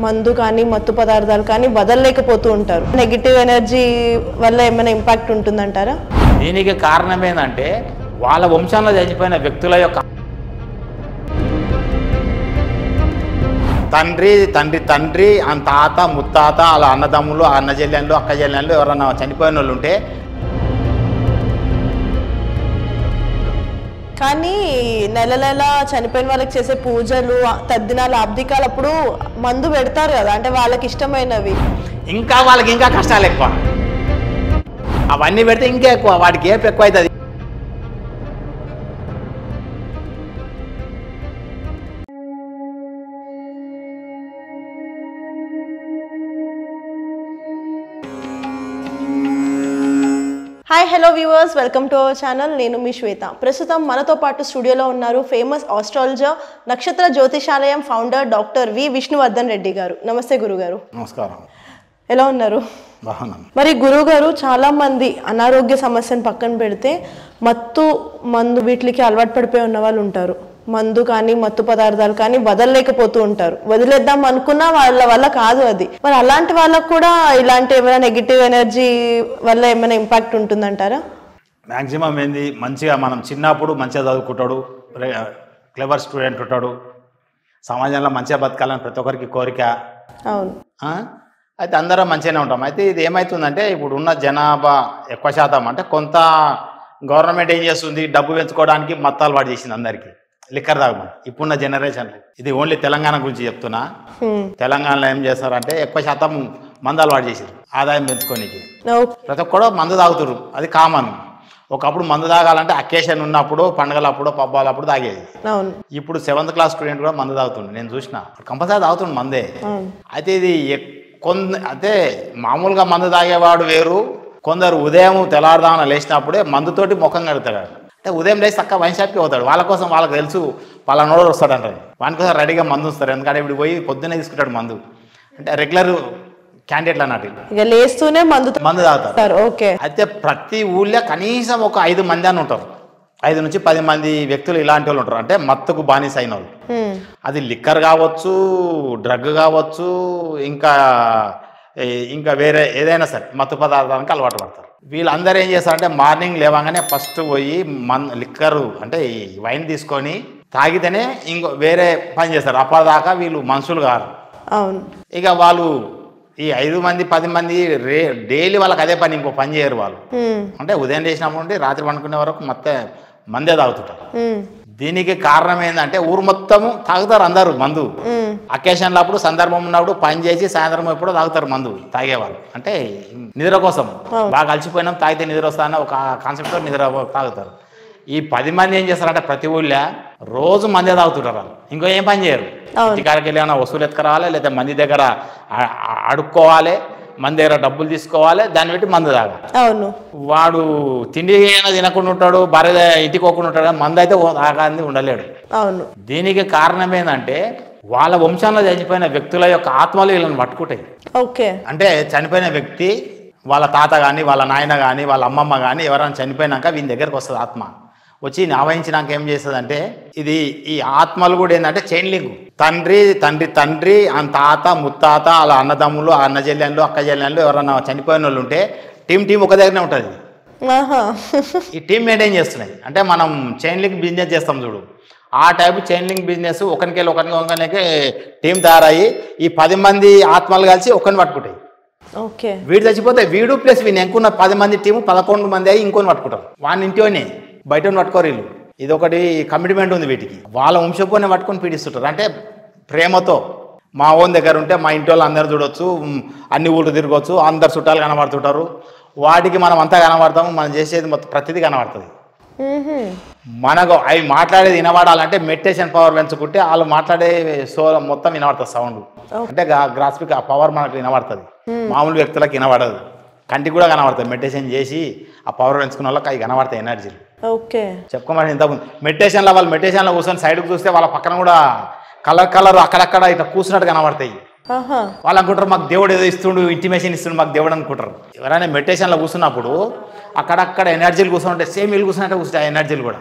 మందు కానీ మత్తు పదార్థాలు కానీ వదలలేకపోతూ ఉంటారు నెగిటివ్ ఎనర్జీ వల్ల ఏమైనా ఇంపాక్ట్ ఉంటుందంటారా దీనికి కారణం ఏంటంటే వాళ్ళ వంశంలో చనిపోయిన వ్యక్తుల యొక్క తండ్రి తండ్రి తండ్రి ఆ తాత ముత్తాత వాళ్ళ అన్నదమ్ములు అన్న చెల్లెళ్ళు అక్క చెల్లెళ్ళు ఎవరన్నా చనిపోయిన వాళ్ళు ఉంటే కానీ నెల నెల చనిపోయిన వాళ్ళకి చేసే పూజలు తద్దినాలు అబ్దికాలు అప్పుడు మందు పెడతారు కదా అంటే వాళ్ళకి ఇష్టమైనవి ఇంకా వాళ్ళకి ఇంకా కష్టాలు ఎక్కువ అవన్నీ పెడితే ఇంకా ఎక్కువ వాటికి ఏపు ఎక్కువ అవుతుంది hi hello viewers welcome to our channel నేను మీ శ్వేత ప్రస్తుతం మనతో పాటు స్టూడియోలో ఉన్నారు famous astrologer Nakshatra Jyothishalayam founder doctor V Vishnuvardhan Reddy గారు నమస్తే గురుగారు నమస్కారం ఎలా ఉన్నారు బాగున్నాను మరి గురుగారు చాలా మంది అనారోగ్య సమస్యను పక్కన పెడితే మత్తు మందు వీటికి అలవాటు పడిపోయి ఉన్న వాళ్ళు ఉంటారు మందు కానీ మత్తు పదార్థాలు కానీ వదలలేకపోతూ ఉంటారు వదిలేద్దాం అనుకున్నా వాళ్ళ వల్ల కాదు అది మరి అలాంటి వాళ్ళకు కూడా ఇలాంటి ఏమైనా నెగిటివ్ ఎనర్జీ వల్ల ఏమైనా ఇంపాక్ట్ ఉంటుందంటారా మ్యాక్సిమం ఏంది మంచిగా మనం చిన్నప్పుడు మంచిగా చదువుకుంటాడు క్లెవర్ స్టూడెంట్ ఉంటాడు సమాజంలో మంచిగా బతకాలని ప్రతి ఒక్కరికి కోరిక అవును ఆ? అయితే అందరం మంచిగానే ఉంటాం అయితే ఇది ఏమవుతుందంటే ఇప్పుడు ఉన్న జనాభా ఎక్కువ శాతం అంటే కొంత గవర్నమెంట్ ఏం చేస్తుంది డబ్బు పెంచుకోవడానికి మత్తాలు వాడి చేసింది అందరికీ లిక్కర్ తాగమని ఇప్పుడున్న జనరేషన్ ఇది ఓన్లీ తెలంగాణ గురించి చెప్తున్నా హ్మ్. తెలంగాణలో ఏం చేస్తారంటే ఎక్కువ శాతం మందాలు వాడి చేసారు ఆదాయం పెంచుకోనికి ఓకే. ప్రతి ఒక్కడు మందు తాగుతారు అది కామన్ ఒకప్పుడు మందు తాగాలంటే అకేషన్ ఉన్నప్పుడు పండగలప్పుడు పబ్బాలప్పుడు తాగేది అవును ఇప్పుడు సెవెంత్ క్లాస్ స్టూడెంట్ కూడా మందు తాగుతుండు నేను చూసిన కంపల్సరీ తాగుతుండు మందే అవును అయితే ఇది ఎక్- కొంద అయితే మామూలుగా మందు తాగేవాడు వేరు కొందరు ఉదయం తెల్లారుదామని లేచినప్పుడే మందుతోటి ముఖం కడుగుతాడు అంటే ఉదయం లేచి చక్క వైన్ షాప్కి పోతాడు వాళ్ళ కోసం వాళ్ళకి తెలుసు పలానోడు వస్తాడు అంటారు వాని కోసం రెడీగా మందు వస్తారు ఎందుకంటే ఇప్పుడు పోయి పొద్దున్నే తీసుకుంటాడు మందు అంటే రెగ్యులర్ క్యాండిడేట్లు అన్నట్టు ఇక లేస్తూనే మందు మందు తాగుతారు తాగుతారు ఓకే అయితే ప్రతి ఊళ్ళో కనీసం ఒక ఐదు మంది అని ఉంటారు ఐదు నుంచి పది మంది వ్యక్తులు ఇలాంటి వాళ్ళు ఉంటారు అంటే మత్తుకు బానిస అయిన వాళ్ళు హ్మ్. అది లిక్కర్ కావచ్చు డ్రగ్ కావచ్చు ఇంకా ఏ- ఇంకా వేరే ఏదైనా సరే మత్తు పదార్థానికి అలవాటు పడతారు వీళ్ళందరూ ఏం చేస్తారంటే మార్నింగ్ లేవగానే ఫస్ట్ పోయి మన్ లిక్కరు అంటే ఈ వైన్ తీసుకొని తాగితేనే ఇంకో వేరే పని చేస్తారు అప్పటిదాకా వీళ్ళు మనుషులు కారు అవును ఇక వాళ్ళు ఈ ఐదు మంది పది మంది రే డైలీ వాళ్ళకి అదే పని ఇంకో పని చేయరు వాళ్ళు హ్మ్. అంటే ఉదయం లేచినప్పుడు నుండి రాత్రి పండుకునే వరకు మొత్తం మందే తాగుతుంటారు హ్మ్. దీనికి కారణం ఏంటంటే ఊరు మొత్తము తాగుతారు అందరూ మందు హ్మ్. అకేషన్లు అప్పుడు సందర్భం ఉన్నప్పుడు పని చేసి సాయంత్రం ఎప్పుడో తాగుతారు మందు తాగేవాళ్ళు అంటే నిద్ర కోసం బాగా అలసిపోయినాం తాగితే నిద్ర వస్తాన ఒక కాన్సెప్ట్తో నిద్ర తాగుతారు ఈ పది మంది ఏం చేస్తారంటే ప్రతి ఊళ్ళో రోజు మందే తాగుతుంటారు వాళ్ళు ఇంకో ఏం పని చేయరు అవును. ఇంటికాడికి వెళ్ళి ఏమైనా వస్తువులు ఎత్తుకురావాలి లేదా మంది దగ్గర ఆ- ఆ- అడుక్కోవాలి మంది దగ్గర డబ్బులు తీసుకోవాలి దాన్ని పెట్టి మందు తాగాలి అవును వాడు తిండి అయినా తినకుండా ఉంటాడు భార్య ఇంటికి పోకుండా ఉంటాడు కానీ మందు అయితే తాగాన్ని ఉండలేడు అవును దీనికి కారణం ఏంటంటే వాళ్ళ వంశంలో చనిపోయిన వ్యక్తుల యొక్క ఆత్మలు వీళ్ళని పట్టుకుంటాయి ఓకే అంటే చనిపోయిన వ్యక్తి వాళ్ళ తాత కానీ వాళ్ళ నాయన కానీ వాళ్ళ అమ్మమ్మ కానీ ఎవరైనా చనిపోయినాక వీని దగ్గరకు వస్తుంది ఆత్మ వచ్చి ఆవహించినాక ఏం చేస్తుందంటే ఇది ఈ ఆత్మలు కూడా ఏంటంటే చైన్ లింక్ తండ్రి తండ్రి తండ్రి ఆ తాత ముత్తాత వాళ్ళ అన్నదమ్ములు అన్న చెల్లెళ్ళు అక్క చెల్లెళ్ళు ఎవరైనా చనిపోయిన వాళ్ళు ఉంటే టీం టీం ఒక దగ్గరనే ఉంటుంది ఆహా ఈ టీం మెయింటైన్ చేస్తున్నాయి అంటే మనం చైన్ లింక్ బిజినెస్ చేస్తాం చూడు ఆ టైప్ చైన్ లింక్ బిజినెస్ ఒకరికి వెళ్ళి ఒకరికి ఒకరికి టీం తయారయ్యి ఈ పది మంది ఆత్మలు కలిసి ఒకరిని పట్టుకుంటాయి ఓకే వీడు చచ్చిపోతే వీడు ప్లస్ వీని ఎంకున్న పది మంది టీము పదకొండు మంది అయ్యి ఇంకొని పట్టుకుంటారు వాడిని ఇంటిలోనే బయట పట్టుకోరు వీళ్ళు ఇది ఒకటి కమిట్మెంట్ ఉంది వీటికి వాళ్ళ వంశపోనే పట్టుకొని పీడిస్తుంటారు అంటే ప్రేమతో మా ఓన్ దగ్గర ఉంటే మా ఇంటి వాళ్ళు అందరు చూడొచ్చు ఉమ్, అన్ని ఊళ్ళు తిరగవచ్చు అందరు చుట్టాలు కనబడుతుంటారు వాటికి మనం అంతా కనబడతాము మనం చేసేది మొత్తం ప్రతిదీ కనబడుతుంది మ్మ్హ్మ్. మనకు అవి మాట్లాడేది వినబడాలంటే మెడిటేషన్ పవర్ పెంచుకుంటే వాళ్ళు మాట్లాడే సో మొత్తం వినబడుతుంది సౌండ్ అంటే గ్రాస్పిక్ ఆ పవర్ మనకు వినబడుతుంది మామూలు వ్యక్తులకు వినబడదు కంటికి కూడా కనబడుతుంది మెడిటేషన్ చేసి ఆ పవర్ పెంచుకున్న వాళ్ళకి అవి కనబడతాయి ఎనర్జీలు ఓకే చెప్పుకోమని ఇంత మెడిటేషన్లో వాళ్ళు మెడిటేషన్లో కూర్చొని సైడ్కి చూస్తే వాళ్ళ పక్కన కూడా కలర్ కలర్ అక్కడక్కడ ఇట్లా కూర్చున్నట్టు కనబడతాయి ఆహా వాళ్ళు అనుకుంటారు మాకు దేవుడు ఏదో ఇస్తుండు ఇంటిమేషన్ ఇస్తుండు మాకు దేవుడు అనుకుంటారు ఎవరైనా మెడిటేషన్లో కూర్చున్నప్పుడు అక్కడక్కడ ఎనర్జీలు కూర్చుంటే సేమ్ వీళ్ళు కూర్చున్నట్టే కూర్చుంటాయి ఆ ఎనర్జీలు కూడా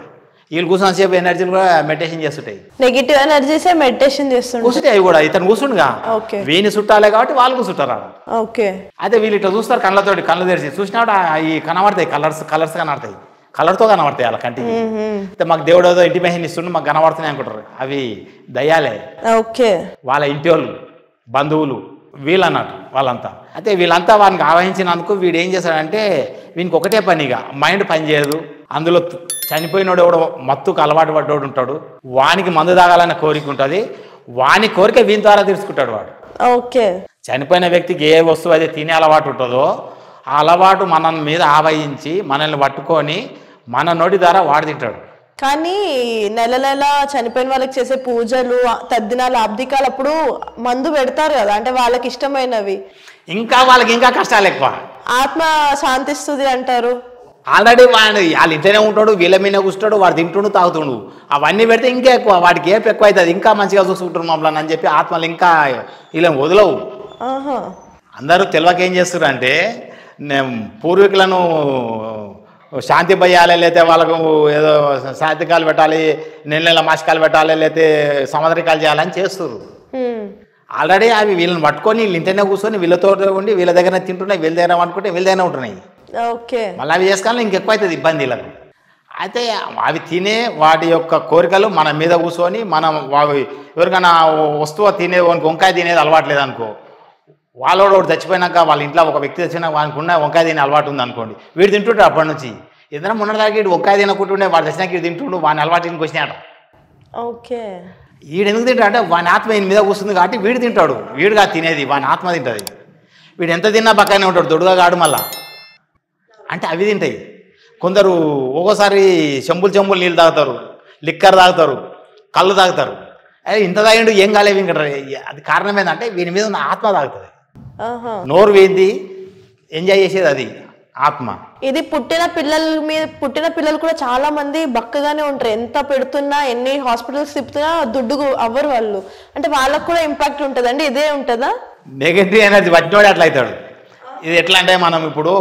వీళ్ళు కూర్చున్న సేపు ఎనర్జీలు కూడా మెడిటేషన్ చేస్తుంటాయి నెగిటివ్ ఎనర్జీసే మెడిటేషన్ చేస్తుంటారు కూర్చుంటాయి అవి కూడా ఇతను కూర్చుండుగా ఓకే వీని చుట్టాలే కాబట్టి వాళ్ళు కూర్చుంటారు ఆడ ఓకే అయితే వీళ్ళు ఇట్లా చూస్తారు కళ్ళతోటి కళ్ళు తెరిచి చూసినప్పుడు ఆ- ఈ కనబడతాయి కలర్స్ కలర్స్ కనబడతాయి కలర్తో కనబడతాయి వాళ్ళ కంటికి అయితే మాకు దేవుడు ఏదో ఇంటిమేషన్ ఇస్తుండే మాకు కనబడుతున్నాయి అనుకుంటారు అవి దయ్యాలే ఓకే వాళ్ళ ఇంటి వాళ్ళు బంధువులు వీళ్ళు అన్నట్టు వాళ్ళంతా అయితే వీళ్ళంతా వానికి ఆవహించినందుకు వీడు ఏం చేస్తాడంటే వీనికి ఒకటే పనిగా మైండ్ పనిచేయదు అందులో త- చనిపోయినోడు ఎవడో మత్తుకు అలవాటు పడ్డోడు ఉంటాడు వానికి మందు తాగాలనే కోరిక ఉంటుంది వాని కోరిక వీని ద్వారా తీర్చుకుంటాడు వాడు ఓకే చనిపోయిన వ్యక్తికి ఏ వస్తువు అయితే తినే అలవాటు ఉంటుందో ఆ అలవాటు మన మీద ఆవహించి మనల్ని పట్టుకొని మన నోటి ద్వారా వాడు తింటాడు కానీ నెల నెల చనిపోయిన వాళ్ళకి చేసే పూజలు తద్దినాలు అబ్దికాలు అప్పుడు మందు పెడతారు కదా అంటే వాళ్ళకి ఇష్టమైనవి ఇంకా వాళ్ళకి ఇంకా కష్టాలు ఎక్కువ ఆత్మ శాంతిస్తుంది అంటారు ఆల్రెడీ వాడు వాళ్ళ ఇంట్లోనే ఉంటాడు వీళ్ళ మీద కూర్చుంటాడు వాడు తింటుండు తాగుతుండు అవన్నీ పెడితే ఇంకా ఎక్కువ వాడికి ఏపు ఎక్కువ అవుతుంది ఇంకా మంచిగా చూసుకుంటారు మమ్మల్ని అని చెప్పి ఆత్మలు ఇంకా వీళ్ళని వదలవు ఆహా అందరూ తెలియక ఏం చేస్తారు అంటే నేను పూర్వీకులను శాంతి భయాలి లేకపోతే వాళ్ళకు ఏదో సాధికాలు పెట్టాలి నెల నెల మాసికాలు పెట్టాలి లేకపోతే సముద్రికాలు చేయాలని చేస్తారు హ్మ్. ఆల్రెడీ అవి వీళ్ళని పట్టుకొని వీళ్ళు ఇంటనే కూర్చొని వీళ్ళతో ఉండి వీళ్ళ దగ్గర తింటున్నాయి వీళ్ళ దగ్గర అనుకుంటే వీళ్ళ దగ్గర ఉంటున్నాయి ఓకే మళ్ళీ అవి చేసుకోవాలి ఇంకెక్కువ అవుతుంది ఇబ్బంది వీళ్ళకు అయితే అవి తినే వాటి యొక్క కోరికలు మన మీద కూర్చొని మనం వావి ఎవరికైనా వస్తువు తినే వానికి వంకాయ తినేది అలవాట్లేదు అనుకో వాళ్ళోడు ఒకడు చచ్చిపోయినాక వాళ్ళ ఇంట్లో ఒక వ్యక్తి చచ్చినాక వానికి ఉన్న వంకాయ తినే అలవాటు ఉంది అనుకోండి వీడు తింటుంటాడు అప్పటి నుంచి ఏదైనా మొన్న దాకా వీడు వంకాయ తినకుంటుండే వాడు చచ్చినాక వీడు తింటుండు వాని అలవాటు ఇంటికి వచ్చినాడు ఓకే వీడు ఎందుకు తింటాడు అంటే వాని ఆత్మ ఈయన మీద కూర్చుంది కాబట్టి వీడు తింటాడు వీడుగా తినేది వాని ఆత్మ తింటుంది వీడు ఎంత తిన్నా పక్కనే ఉంటాడు దొడుగా కాడు మళ్ళా అంటే అవి తింటాయి కొందరు ఒక్కోసారి చెంబులు చెంబులు నీళ్ళు తాగుతారు లిక్కర్ తాగుతారు కళ్ళు తాగుతారు అరే ఇంత తాగిండు ఏం కాలేవు ఇంకా అది కారణం ఏంటంటే వీని మీద ఉన్న ఆత్మ తాగుతుంది ఆహా నోరు వేంది ఎంజాయ్ చేసేది అది ఆత్మ ఇది పుట్టిన పిల్లల మీద పుట్టిన పిల్లలు కూడా చాలా మంది బక్కగానే ఉంటారు ఎంత పెడుతున్నా ఎన్ని హాస్పిటల్స్ తిప్పుతున్నా దుడ్డు అవ్వరు వాళ్ళు అంటే వాళ్ళకు కూడా ఇంపాక్ట్ ఉంటుందండి ఇదే ఉంటుందా నెగటివ్ ఎనర్జీ వచ్చినోడే అట్లా అవుతాడు ఇది ఎట్లా అంటే మనం ఇప్పుడు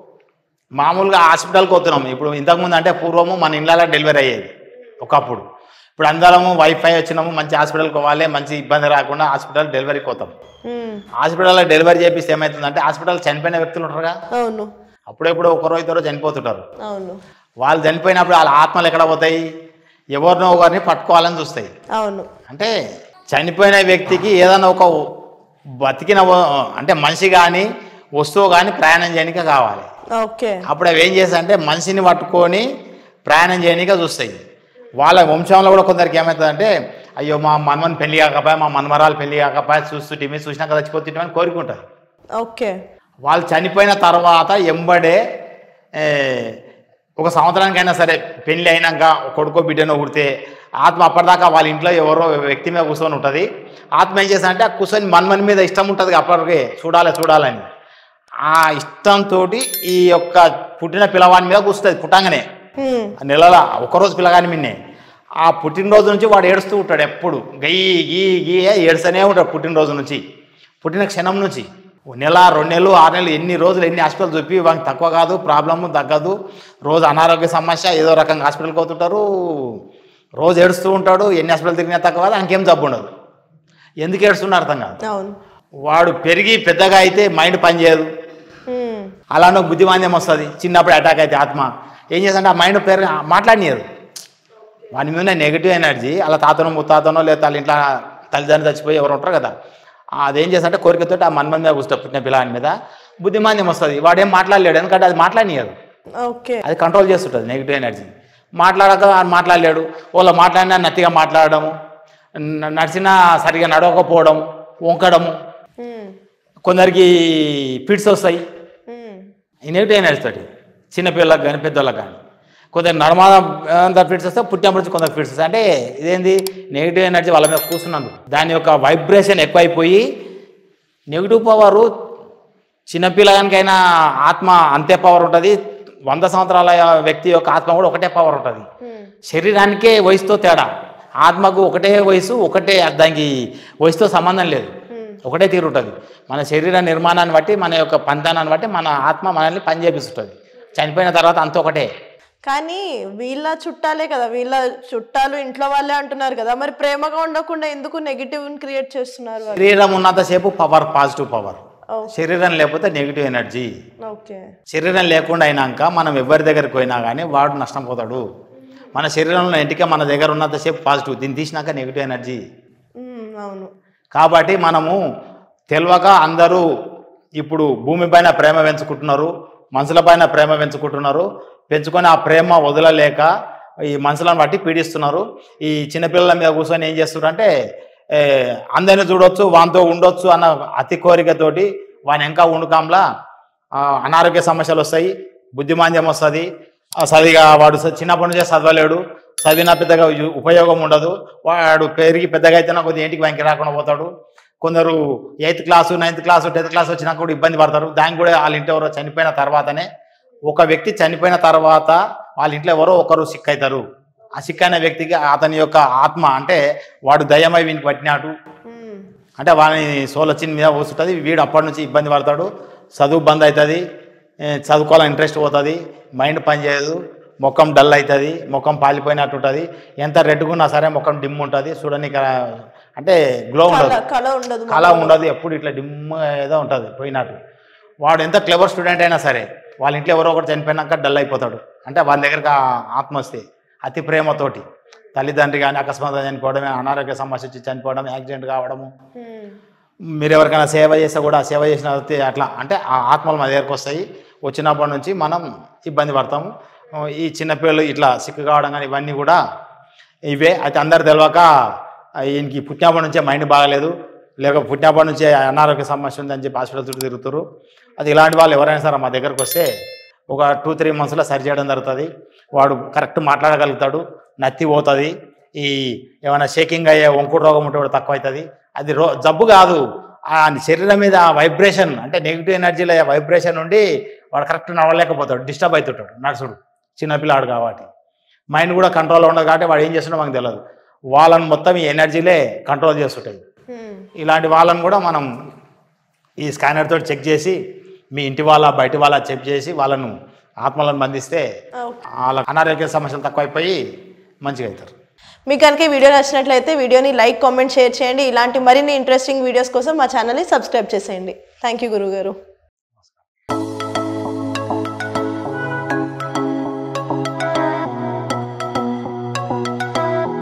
మామూలుగా హాస్పిటల్కి వస్తున్నాం ఇప్పుడు ఇంతకుముందు అంటే పూర్వము మన ఇళ్ళలో డెలివరీ అయ్యేది ఒకప్పుడు ఇప్పుడు అందరము వైఫై వచ్చినాము మంచి హాస్పిటల్కి పోవాలి మంచి ఇబ్బంది రాకుండా హాస్పిటల్ డెలివరీకి పోతాం హ్మ్. హాస్పిటల్లో డెలివరీ చేపిస్తే ఏమవుతుందంటే హాస్పిటల్ చనిపోయిన వ్యక్తులు ఉంటారుగా అవును అప్పుడెప్పుడు ఒకరో ఇద్దరు చనిపోతుంటారు అవును వాళ్ళు చనిపోయినప్పుడు వాళ్ళ ఆత్మలు ఎక్కడ పోతాయి ఎవరినో ఒకరిని పట్టుకోవాలని చూస్తాయి అవును అంటే చనిపోయిన వ్యక్తికి ఏదైనా ఒక బతికిన వ- అంటే మనిషి కానీ వస్తువు కానీ ప్రయాణం చేయడానికి కావాలి ఓకే అప్పుడు అవి ఏం చేస్తాయి అంటే మనిషిని పట్టుకొని ప్రయాణం చేయడానికి చూస్తాయి వాళ్ళ వంశంలో కూడా కొందరికి ఏమవుతుందంటే అయ్యో మా మన్మని పెళ్లి కాకపోయా మా మన్మరాలు పెళ్లి కాకపోయా చూస్తుంటే చూసినాక చచ్చిపోతుంటామని కోరుకుంటారు ఓకే వాళ్ళు చనిపోయిన తర్వాత ఎంబడే ఏ, ఒక సంవత్సరానికైనా సరే పెళ్ళి అయినాక కొడుకో బిడ్డనో పుడితే ఆత్మ అప్పటిదాకా వాళ్ళ ఇంట్లో ఎవరో వ్యక్తి మీద కూర్చొని ఉంటుంది ఆత్మ ఏం చేస్తానంటే ఆ కూర్చొని మన్మని మీద ఇష్టం ఉంటుంది అప్పటికే చూడాలి చూడాలని ఆ ఇష్టంతో ఈ యొక్క పుట్టిన పిల్లవాని మీద కూర్చుంటుంది పుట్టంగానే హ్మ్. ఆ నెలల ఒకరోజు పిల్లగాని మిన్నే ఆ పుట్టినరోజు నుంచి వాడు ఏడుస్తూ ఉంటాడు ఎప్పుడు గయ్యి గీ గీ ఏడుస్తూనే ఉంటాడు పుట్టినరోజు నుంచి పుట్టిన క్షణం నుంచి ఓ నెల రెండు నెలలు ఆరు నెలలు ఎన్ని రోజులు ఎన్ని హాస్పిటల్ చూపి వానికి తక్కువ కాదు ప్రాబ్లము తగ్గదు రోజు అనారోగ్య సమస్య ఏదో రకంగా హాస్పిటల్కి పోతుంటారు రోజు ఏడుస్తూ ఉంటాడు ఎన్ని హాస్పిటల్ తిరిగినా తక్కువ కాదు ఇంకేం జబ్బు ఉండదు ఎందుకు ఏడుస్తున్నా అర్థం కాదు అవును వాడు పెరిగి పెద్దగా అయితే మైండ్ పనిచేయదు హ్మ్. అలానే బుద్ధిమాంద్యం వస్తుంది చిన్నప్పుడు అటాక్ అయితే ఆత్మ ఏం చేస్తుంటే ఆ మైండ్ పేరు మాట్లాడినారు వాని మీద నెగిటివ్ ఎనర్జీ అలా తాతనో ముత్తాతనో లేదా వాళ్ళ ఇంట్లో తల్లిదండ్రులు చచ్చిపోయి ఎవరు ఉంటారు కదా ఆ అదేం చేస్తుంటే కోరికతో ఆ మన్మన్ మీద కూర్చో పుట్టిన పిల్లాని మీద బుద్ధిమాంద్యం వస్తుంది వాడేం మాట్లాడలేడు ఎందుకంటే అది మాట్లాడినారు ఓకే అది కంట్రోల్ చేస్తుంటుంది నెగిటివ్ ఎనర్జీ మాట్లాడక ఆయన మాట్లాడలేడు వాళ్ళ మాట్లాడినా నత్తిగా మాట్లాడడము న- నడిచినా సరిగా నడవకపోవడం వంకడము హ్మ్. కొందరికి ఫిట్స్ వస్తాయి హ్మ్. ఈ నెగిటివ్ ఎనర్జీ తోటి చిన్నపిల్లలకు కానీ పెద్దోళ్ళకి కానీ కొందరు నర్మాద అంత ఫిట్స్ వస్తే పుట్టినప్పటి నుంచి కొందరు ఫిట్స్ వస్తాయి అంటే ఇదేంది నెగిటివ్ ఎనర్జీ వాళ్ళ మీద కూర్చున్నందుకు దాని యొక్క వైబ్రేషన్ ఎక్కువైపోయి నెగిటివ్ పవరు చిన్నపిల్లగానికైనా ఆత్మ అంతే పవర్ ఉంటుంది వంద సంవత్సరాల వ్యక్తి యొక్క ఆత్మ కూడా ఒకటే పవర్ ఉంటుంది హ్మ్. శరీరానికే వయసుతో తేడా ఆత్మకు ఒకటే వయసు ఒకటే దానికి వయసుతో సంబంధం లేదు ఒకటే తీరు ఉంటుంది మన శరీర నిర్మాణాన్ని బట్టి మన యొక్క పంతానాన్ని బట్టి మన ఆత్మ మనల్ని పనిచేపిస్తుంటుంది చనిపోయిన తర్వాత అంత ఒకటే కానీ వీళ్ళ చుట్టాలే కదా వీళ్ళ చుట్టాలు ఇంట్లో వాళ్ళే అంటున్నారు కదా మరి ప్రేమగా ఉండకుండా ఎందుకు నెగిటివ్ క్రియేట్ చేస్తున్నారు వాళ్ళు శరీరం ఉన్నంతసేపు పవర్ పాజిటివ్ పవర్ Oh. శరీరం లేకపోతే నెగిటివ్ ఎనర్జీ ఓకే శరీరం లేకుండా అయినాక మనం ఎవరి దగ్గరికి పోయినా కానీ వాడు నష్టం పోతాడు మన శరీరంలో ఇంటికే మన దగ్గర ఉన్నంతసేపు పాజిటివ్ దీన్ని తీసినాక నెగిటివ్ ఎనర్జీ అవును కాబట్టి మనము తెలియక అందరూ ఇప్పుడు భూమిపైన ప్రేమ పెంచుకుంటున్నారు మనుషులపైన ప్రేమ పెంచుకుంటున్నారు పెంచుకొని ఆ ప్రేమ వదలలేక ఈ మనుషులను బట్టి పీడిస్తున్నారు ఈ చిన్నపిల్లల మీద కూర్చొని ఏం చేస్తున్నారు అంటే ఏ, అందరిని చూడొచ్చు వానితో ఉండొచ్చు అన్న అతి కోరికతోటి వాని ఇంకా ఉండుకాంలా ఆ, అనారోగ్య సమస్యలు వస్తాయి బుద్ధిమాంద్యం వస్తుంది సరిగా వాడు స- చిన్నప్పటి నుంచే చదవలేడు చదివినా పెద్దగా యు- ఉపయోగం ఉండదు వాడు పెరిగి పెద్దగా అయితేనా కొద్దిగా ఇంటికి వెంకి రాకుండా పోతాడు కొందరు eighth class ninth class tenth class వచ్చినా కూడా ఇబ్బంది పడతారు దానికి కూడా వాళ్ళ ఇంట్లో ఎవరో చనిపోయిన తర్వాతనే ఒక వ్యక్తి చనిపోయిన తర్వాత వాళ్ళ ఇంట్లో ఎవరో ఒకరు సిక్ అవుతారు ఆ సిక్ అయిన వ్యక్తికి అతని యొక్క ఆత్మ అంటే వాడు దయ్యమై వీనికి పట్టినాడు మ్మ్. అంటే వాని సోల్ వచ్చిన మీద పోస్తుంటుంది వీడు అప్పటి నుంచి ఇబ్బంది పడతాడు చదువు బంద్ అవుతుంది చదువుకోవాలని ఇంట్రెస్ట్ పోతుంది మైండ్ పనిచేయదు ముఖం డల్ అవుతుంది ముఖం పాలిపోయినట్టు ఉంటుంది ఎంత రెడ్గా ఉన్నా సరే ముఖం డిమ్ ఉంటుంది చూడడానికి అంటే గ్లో ఉండదు కళ కళ ఉండదు కళ ఉండదు ఎప్పుడు ఇట్లా డిమ్ ఏదో ఉంటుంది పోయినట్టు వాడు ఎంత క్లెవర్ స్టూడెంట్ అయినా సరే వాళ్ళ ఇంట్లో ఎవరో ఒకటి చనిపోయినాక డల్ అయిపోతాడు అంటే వాళ్ళ దగ్గరకు ఆ ఆత్మ వస్తే అతి ప్రేమతోటి తల్లిదండ్రి కానీ అకస్మాత్తుగా చనిపోవడం అనారోగ్య సమస్య వచ్చి చనిపోవడం యాక్సిడెంట్ కావడము మ్మ్. మీరు ఎవరికైనా సేవ చేస్తే కూడా ఆ సేవ చేసిన వ్యక్తి అట్లా అంటే ఆ ఆత్మలు మన దగ్గరకు వస్తాయి వచ్చినప్పటి నుంచి మనం ఇబ్బంది పడతాము ఈ చిన్నపిల్లలు ఇట్లా సిక్కు కావడం కానీ ఇవన్నీ కూడా ఇవే అయితే అందరు తెలియక ఆ, ఈయనకి పుట్టినప్పటి నుంచే మైండ్ బాగలేదు లేక పుట్టినప్పటి నుంచే అనారోగ్య సమస్య ఉందని చెప్పి హాస్పిటల్ చుట్టూ తిరుగుతారు అది ఇలాంటి వాళ్ళు ఎవరైనా సరే మా దగ్గరకు వస్తే ఒక టూ త్రీ మంత్స్లో సరి చేయడం జరుగుతుంది వాడు కరెక్ట్ మాట్లాడగలుగుతాడు నత్తి పోతుంది ఈ ఏమైనా షేకింగ్ అయ్యే వంకుడు రోగం ఉంటే కూడా తక్కువ అవుతుంది అది రో జబ్బు కాదు ఆ శరీరం మీద ఆ వైబ్రేషన్ అంటే నెగిటివ్ ఎనర్జీలో వైబ్రేషన్ ఉండి వాడు కరెక్ట్ నడవలేకపోతాడు డిస్టర్బ్ అవుతుంటాడు నడుచుడు చిన్నపిల్లాడు కాబట్టి మైండ్ కూడా కంట్రోల్లో ఉండదు కాబట్టి వాడు ఏం చేస్తున్నాడో మనకు తెలియదు వాళ్ళని మొత్తం ఈ ఎనర్జీలే కంట్రోల్ చేస్తుంటాయి మ్మ్. ఇలాంటి వాళ్ళని కూడా మనం ఈ స్కానర్ తోటి చెక్ చేసి మీ ఇంటి వాళ్ళ బయటి వాళ్ళ చెక్ చేసి వాళ్ళను ఆత్మలను బంధిస్తే ఓకే. వాళ్ళ అనారోగ్య సమస్యలు తక్కువైపోయి మంచిగా అవుతారు మీకు కనుక ఈ వీడియో నచ్చినట్లయితే వీడియోని లైక్ కామెంట్ షేర్ చేయండి ఇలాంటి మరిన్ని ఇంట్రెస్టింగ్ వీడియోస్ కోసం మా ఛానల్ని సబ్స్క్రైబ్ చేసేయండి థ్యాంక్ యూ గురుగారు